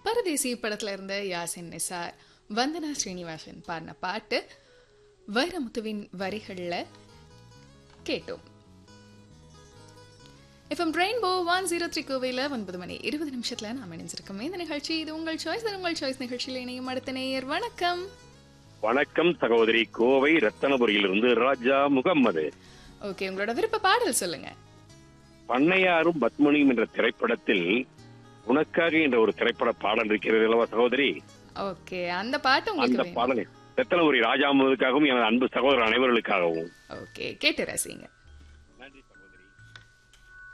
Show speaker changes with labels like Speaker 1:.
Speaker 1: பரதேசி படத்துல இருந்த யாசின் நிசார் வந்தனா ஸ்ரீனிவாசன் பாடின பாட்டு வைரமுத்துவின் வரிகள்ல கேட்டோம் FM rainbow one zero three கோவையில் ஒன்பது மணி இருபது நிமிஷத்துல நாம் இணைஞ்சிருக்கோம் இந்த நிகழ்ச்சி இது உங்கள் சாய்ஸ் இது உங்கள் சாய்ஸ் நிகழ்ச்சியில் இணையும் அடுத்த நேயர் வணக்கம்
Speaker 2: வணக்கம் சகோதரி கோவை ரத்தனபுரியிலிருந்து ராஜா முகம்மது
Speaker 1: ஓகே உங்களோட விருப்ப பாடல் சொல்லுங்க
Speaker 2: பண்ணையாரும் பத்மனியும் என்ற திரைப்படத்தில் உனக்காக என்ற ஒரு திரைப்பட பாடல் இருக்கிறது அல்லவா சகோதரி
Speaker 1: ஓகே அந்த பாட்டு
Speaker 2: அந்த
Speaker 1: உங்களுக்கு வேணும்
Speaker 2: பாடல் ரத்தனபுரி ராஜா முகமதுக்காகவும் எனது அன்பு சகோதரர் அனைவர்களுக்காகவும்
Speaker 1: ஓகே கேட்டு ரசிங்க